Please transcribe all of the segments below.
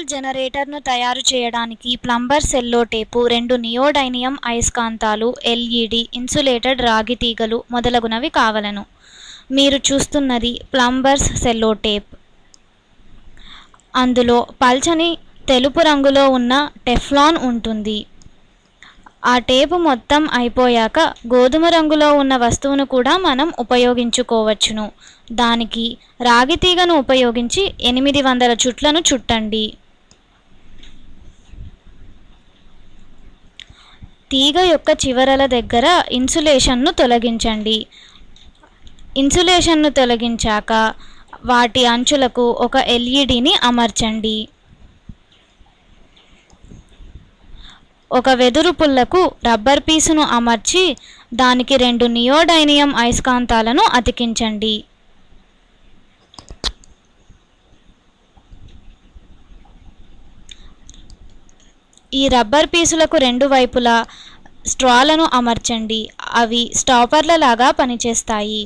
spool జనరేటర్ను తయారు చేయడానికి ప్లంబర్ సెల్లో టేపు రెండు నియోడైనియం అయస్కాంతాలు ఎల్ఈడి ఇన్సులేటెడ్ రాగి తీగలు మొదలగునవి కావలను మీరు చూస్తున్నది ప్లంబర్స్ సెల్లో టేప్ అందులో పల్చని తెలుపు రంగులో ఉన్న టెఫ్లాన్ ఉంటుంది ఆ టేపు మొత్తం అయిపోయాక గోధుమ రంగులో ఉన్న వస్తువును కూడా మనం ఉపయోగించుకోవచ్చును దానికి రాగి తీగను ఉపయోగించి ఎనిమిది వందల చుట్లను చుట్టండి తీగ యొక్క చివరల దగ్గర ఇన్సులేషన్ను తొలగించండి ఇన్సులేషన్ను తొలగించాక వాటి అంచులకు ఒక ఎల్ఈడిని అమర్చండి ఒక వెదురు పుల్లకు రబ్బర్ పీసును అమర్చి దానికి రెండు నియోడైనియం అయస్కాంతాలను అతికించండి ఈ రబ్బర్ పీసులకు రెండు వైపులా స్ట్రాలను అమర్చండి అవి స్టాపర్ల లాగా పనిచేస్తాయి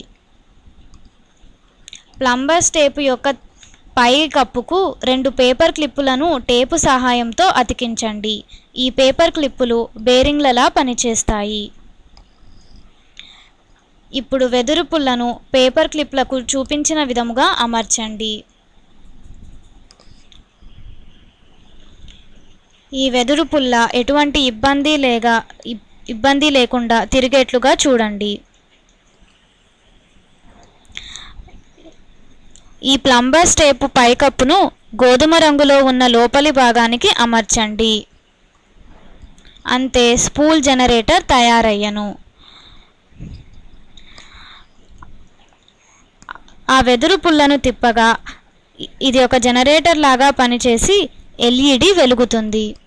ప్లంబర్స్ టేపు యొక్క పై కప్పుకు రెండు పేపర్ క్లిప్పులను టేపు సహాయంతో అతికించండి ఈ పేపర్ క్లిప్పులు బేరింగ్లలా పనిచేస్తాయి ఇప్పుడు వెదురు పుల్లను పేపర్ క్లిప్లకు చూపించిన విధముగా అమర్చండి ఈ వెదురు పుల్ల ఎటువంటి ఇబ్బంది లేగా ఇబ్- ఇబ్బంది లేకుండా తిరిగేట్లుగా చూడండి ఈ ప్లంబర్స్ టేపు పైకప్పును గోధుమ రంగులో ఉన్న లోపలి భాగానికి అమర్చండి అంతే స్పూల్ జనరేటర్ తయారయ్యను ఆ వెదురు పుల్లను తిప్పగా ఇ- ఇది ఒక జనరేటర్ లాగా పనిచేసి ఎల్ఈడి వెలుగుతుంది